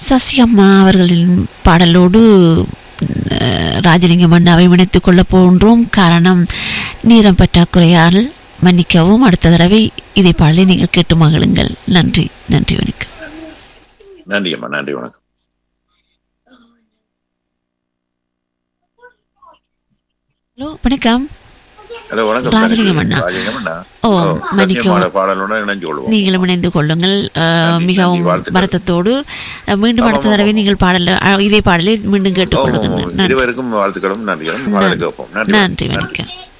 சசியம்மா அவர்களின் பாடலோடு அஹ், ராஜலிங்கம் அண்ணாவை இணைத்துக் கொள்ளப் போகின்றோம் காரணம் நேரம் பற்றாக்குறையால் மன்னிக்கவும் அடுத்த தடவை இதே பாடலை நீங்கள் கேட்டு மகிழுங்கள் நன்றி நன்றி வணக்கம் நன்றி அம்மா நன்றி வணக்கம் ஹலோ வணக்கம் ஹலோ வணக்கம் ராஜலிங்கம் அண்ணா. ராஜலிங்கம் அண்ணா ஓ, ஓ, மன்னிக்கவும். சத்தியமான பாடலுடன் இணைஞ்சு கொள்வோம் நீங்களும் இணைந்து கொள்ளுங்கள் அஹ், நன்றி, மிகவும் நன்றி, வாழ்த்துக்கள். வருத்தத்தோடு அஹ், மீண்டும் அடுத்த ஆமாம், தடவை ஆமாம். நீங்கள் பாடல அஹ், இதே பாடலை மீண்டும் ஓ, ஓ, கேட்டுக் ஓ, கொள்ளுங்கள் நன்றி இருவருக்கும் வாழ்த்துக்களும் நன்றிகளும் பாடலுக்கு வைப்போம் நன்றி நன்றி வணக்கம்